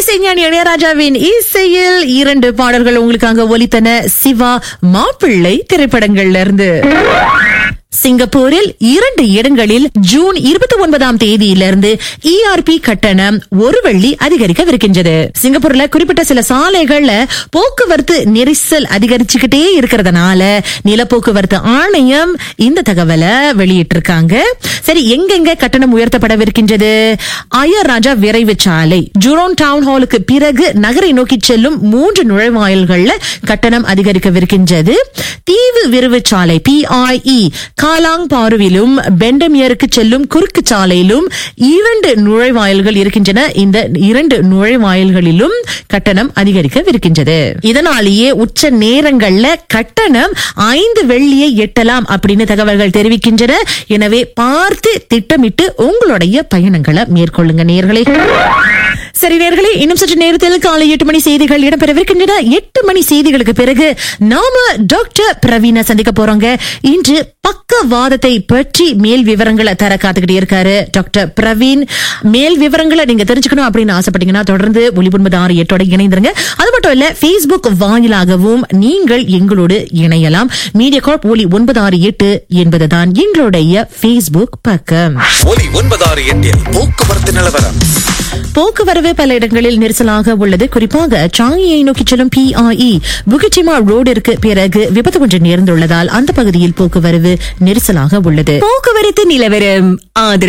இசைஞானி இளையராஜாவின் இசையில் இரண்டு பாடல்கள் உங்களுக்காக ஒலித்தன சிவா மாப்பிள்ளை திரைப்படங்கள்ல இருந்து சிங்கப்பூரில் இரண்டு இடங்களில் ஜூன் இருபத்தி ஒன்பதாம் தேதியிலிருந்து இஆர்பி கட்டணம் ஒரு வெள்ளி அதிகரிக்கவிருக்கின்றது சிங்கப்பூர்ல குறிப்பிட்ட சில சாலைகள்ல போக்குவரத்து நெரிசல் அதிகரிச்சுக்கிட்டே இருக்கிறதுனால நிலப்போக்குவரத்து ஆணையம் இந்த தகவலை வெளியிட்டிருக்காங்க சரி எங்கெங்க கட்டணம் உயர்த்தப்படவிருக்கின்றது அய்யர் ராஜா விரைவு சாலை ஜூரோன் டவுன் ஹாலுக்கு பிறகு நகரை நோக்கி செல்லும் மூன்று நுழைவாயில்கள்ல கட்டணம் அதிகரிக்கவிருக்கின்றது தீவு விரைவு சாலை பிஐஇ காலாங் பாருவிலும் பெண்டமியருக்கு செல்லும் குறுக்கு சாலையிலும் இரண்டு நுழைவாயில்கள் இருக்கின்றன இந்த இரண்டு நுழைவாயில்களிலும் கட்டணம் அதிகரிக்கவிருக்கின்றது இதனாலேயே உச்ச நேரங்கள்ல கட்டணம் ஐந்து வெள்ளியை எட்டலாம் அப்படின்னு தகவல்கள் தெரிவிக்கின்றன எனவே பார்த்து திட்டமிட்டு உங்களுடைய பயணங்களை மேற்கொள்ளுங்க நேர்களே சரி நேர்களே இன்னும் சற்று நேரத்தில் காலை எட்டு மணி செய்திகள் இடம்பெறவிருக்கின்றன எட்டு மணி செய்திகளுக்கு பிறகு நாம டாக்டர் பிரவீன சந்திக்க போறோங்க இன்று பக்கவாதத்தை பற்றி மேல் விவரங்களை தர காத்துக்கிட்டே இருக்காரு டாக்டர் பிரவீன் மேல் விவரங்களை நீங்க தெரிஞ்சுக்கணும் அப்படின்னு ஆசைப்பட்டீங்கன்னா தொடர்ந்து ஒளி ஒன்பது ஆறு எட்டோட இணைந்துருங்க அது மட்டும் இல்ல பேஸ்புக் வாயிலாகவும் நீங்கள் எங்களோடு இணையலாம் மீடியா கார்ப் ஒலி ஒன்பது ஆறு எட்டு என்பதுதான் எங்களுடைய பேஸ்புக் பக்கம் ஒலி ஒன்பதாறு எட்டில் போக்குவரத்து நிலவரம் போக்குவரவு பல இடங்களில் நெரிசலாக உள்ளது குறிப்பாக சாங்கியை நோக்கி செல்லும் பிஐஇ புகிச்சிமா ரோடிற்கு பிறகு விபத்து ஒன்று நேர்ந்துள்ளதால் அந்த பகுதியில் போக்குவரவு நெரிசலாக உள்ளது போக்குவரத்து நிலவரம் ஆதரவு